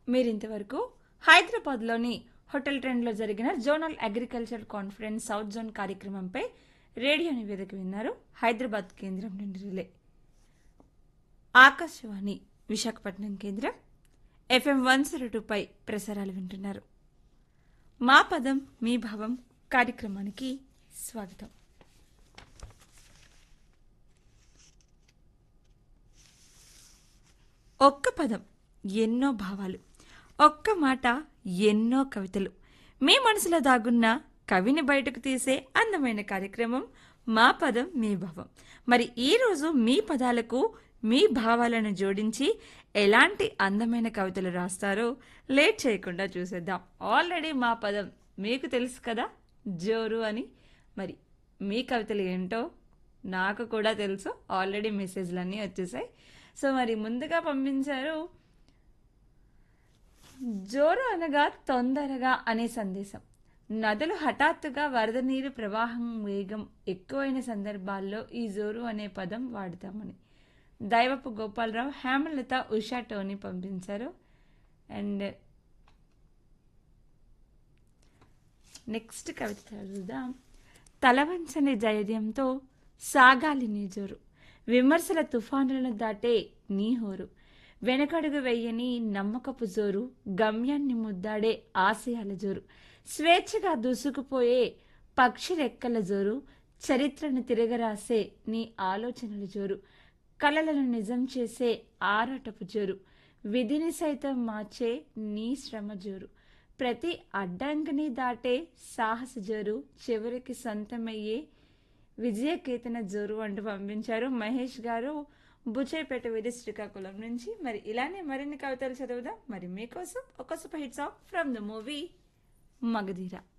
మీరింతవరకు హైదరాబాద్లోని హోటల్ ట్రెండ్లో జరిగిన zonal agriculture conference south zone కార్యక్రమంపై రేడియో నివేదిక విన్నారు హైదరాబాద్ కేంద్రం నుండి రిలే ఆకాశవాణి విశాఖపట్నం కేంద్రం ఎఫ్ఎం వన్ జీరో టూపై ప్రసారాలు వింటున్నారు మా పదం మీ భావం కార్యక్రమానికి స్వాగతం ఒక్క పదం ఎన్నో భావాలు ఒక్క మాట ఎన్నో కవితలు మీ మనసులో దాగున్న కవిని బయటకు తీసే అందమైన కార్యక్రమం మా పదం మీ భావం మరి ఈరోజు మీ పదాలకు మీ భావాలను జోడించి ఎలాంటి అందమైన కవితలు రాస్తారో లేట్ చేయకుండా చూసేద్దాం ఆల్రెడీ మా పదం మీకు తెలుసు కదా జోరు అని మరి మీ కవితలు ఏంటో నాకు కూడా తెలుసు ఆల్రెడీ మెసేజ్లన్నీ వచ్చేసాయి సో మరి ముందుగా పంపించారు జోరు అనగా తొందరగా అనే సందేశం నదులు హఠాత్తుగా వరద నీరు ప్రవాహం వేగం ఎక్కువైన సందర్భాల్లో ఈ జోరు అనే పదం వాడతామని దైవపు గోపాలరావు హేమలత ఉషా టోని పంపించారు అండ్ నెక్స్ట్ కవిత చదువుదాం తలవంచని ధైర్యంతో సాగాలి నీ జోరు విమర్శల తుఫానులను దాటే నీ హోరు వెనకడుగు వెయ్యని నమ్మకపు జోరు గమ్యాన్ని ముద్దాడే ఆశయాల జోరు స్వేచ్ఛగా దూసుకుపోయే పక్షి రెక్కల జోరు చరిత్రను తిరగరాసే నీ ఆలోచనల జోరు కలలను నిజం చేసే ఆరాటపు జోరు విధిని సైతం మార్చే నీ శ్రమ జోరు ప్రతి అడ్డంకిని దాటే సాహస జోరు చివరికి సొంతమయ్యే విజయకేతన జోరు అంటూ పంపించారు మహేష్ గారు బుచేపేట విధి శ్రీకాకుళం నుంచి మరి ఇలానే మరిన్ని కవితలు చదువుదాం మరి మీకోసం ఒక super hit song from the movie Magadheera